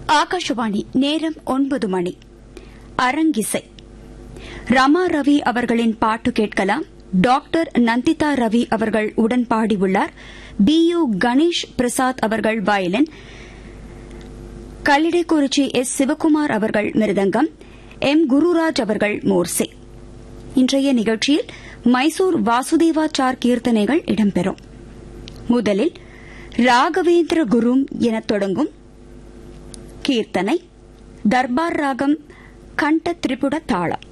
ஆகாஷவாணி நேரம் ஒன்பது மணி அரங்கிசை ரமா ரவி அவர்களின் பாட்டு கேட்கலாம் டாக்டர் நந்திதா ரவி அவர்கள் உடன் பாடியுள்ளார் பி யு கணேஷ் பிரசாத் அவர்கள் வயலின் கல்லிடைக்குறிச்சி எஸ் சிவக்குமார் அவர்கள் மிருதங்கம் எம் குருராஜ் அவர்கள் மோர்சே இன்றைய நிகழ்ச்சியில் மைசூர் வாசுதேவாச்சார் கீர்த்தனைகள் இடம்பெறும் முதலில் ராகவேந்திர குரும் எனத் தொடங்கும் கீர்த்தனை தர்பார் ராகம் கண்ட திரிபுட தாளம்